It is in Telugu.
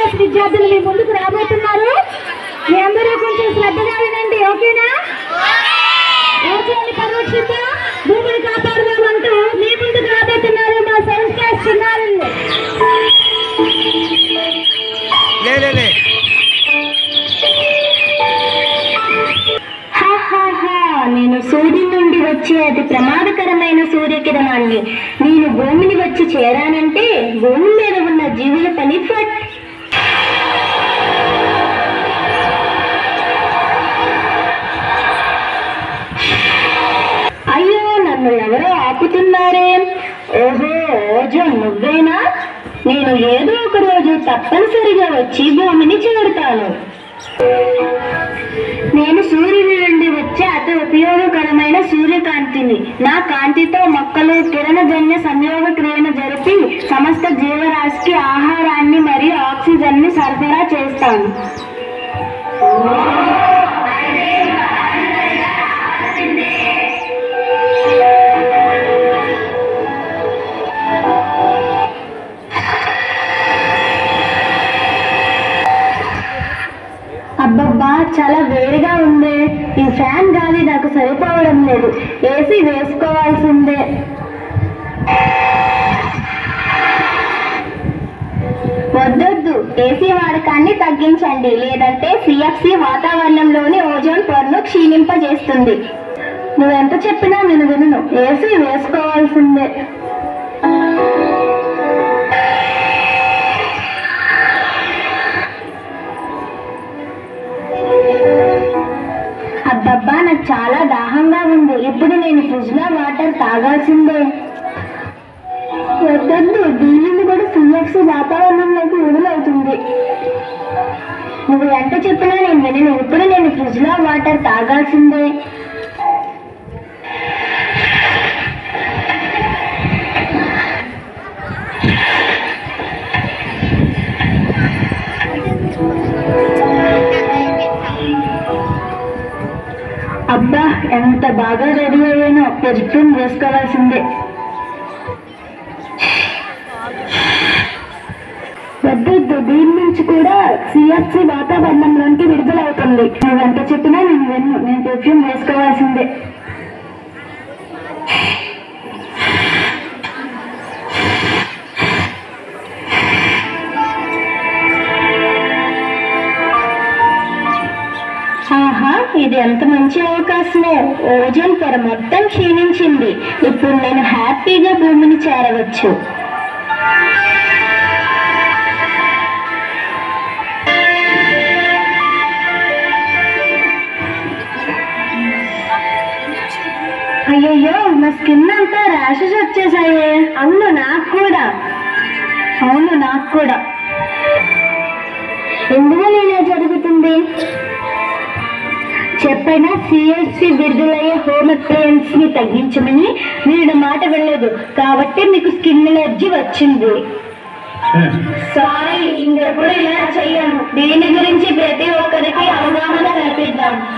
క్లాస్ విద్యార్థులు మీ ముందుకు రాబోతున్నారు మీ అందరూ కొంచెం శ్రద్ధగా వినండి ఓకేనా ఓజోన్ని పరిరక్షిద్దాం భూమిని కాపాడుదామంటూ మీ ముందుకు రాబోతున్నారు మా సెవెంత్ క్లాస్ చిన్నారులు లే లే లే హాహాహా, నేను సూర్యుని నుండి వచ్చే అతి ప్రమాదకరమైన సూర్యకిరణాన్ని నేను భూమిని వచ్చి చేరానంటే భూమి మీద ఉన్న జీవుల పని ఫట్ అయ్యో నన్ను ఎవరో ఆపుతున్నారే ఓహో ఓజో నువ్వేనా నేను ఏదో ఒక రోజు తప్పనిసరిగా వచ్చి భూమిని చేరుతాను నేను సూర్యుని నుండి వచ్చే అతి ఉపయోగకరమైన సూర్యకాంతిని నా కాంతితో మొక్కలు కిరణజన్య సంయోగ క్రియను జరిపి సమస్త జీవరాశికి ఆహారాన్ని మరియు ఆక్సిజన్ ని సరఫరా చేస్తాను అబ్బబ్బా చాలా వేడిగా ఉంది ఈ ఫ్యాన్ గాలి నాకు సరిపోవడం లేదు ఏసీ వేసుకోవాల్సిందే వద్దొద్దు ఏసీ వాడకాన్ని తగ్గించండి లేదంటే సిఎఫ్సి వాతావరణంలోని ఓజోన్ పొరను క్షీణింపజేస్తుంది నువ్వెంత చెప్పినా నేను వినను ఏసీ వేసుకోవాల్సిందే అబ్బబ్బా నాకు చాలా దాహంగా ఉంది ఇప్పుడు నేను ఫ్రిడ్జ్ లో వాటర్ తాగాల్సిందే వద్దొద్దు దీనిని కూడా సిఎఫ్సి వాతావరణంలోకి విడుదలవుతుంది నువ్వు ఎంత చెప్పినా నేను వినను ఇప్పుడు నేను ఫ్రిడ్జ్ లో వాటర్ తాగాల్సిందే అబ్బా ఎంత బాగా రెడీ అయ్యానో పెర్ఫ్యూమ్ వేసుకోవాల్సిందే వద్దొద్దు దీని నుంచి కూడా సిఎఫ్సి వాతావరణంలోకి విడుదలవుతుంది నువ్వెంత చెప్పినా నేను విన్ను నేను పెర్ఫ్యూమ్ వేసుకోవాల్సిందే ఆహా ఇది ఎంత మంచి అవకాశమో ఓజోన్ పొర మొత్తం క్షీణించింది ఇప్పుడు నేను హ్యాపీగా భూమిని చేరవచ్చు అయ్యయ్యో నా స్కిన్ అంతా ర్యాషెస్ వచ్చేసాయి అవును నాకు కూడా అవును నాకు కూడా ఎందువల్ల ఇలా జరుగుతుంది చెప్పైనా సిఎస్సి విడుదలయ్యే హోమ్ అప్లయన్స్ ని తగ్గించమని మీరు మాట వెళ్ళలేదు కాబట్టి మీకు స్కిన్ ఎలర్జీ వచ్చింది సారీ ఇంకెప్పుడు ఇలా చెయ్యను దీని గురించి ప్రతి ఒక్కరికి అవగాహన కల్పిద్దాం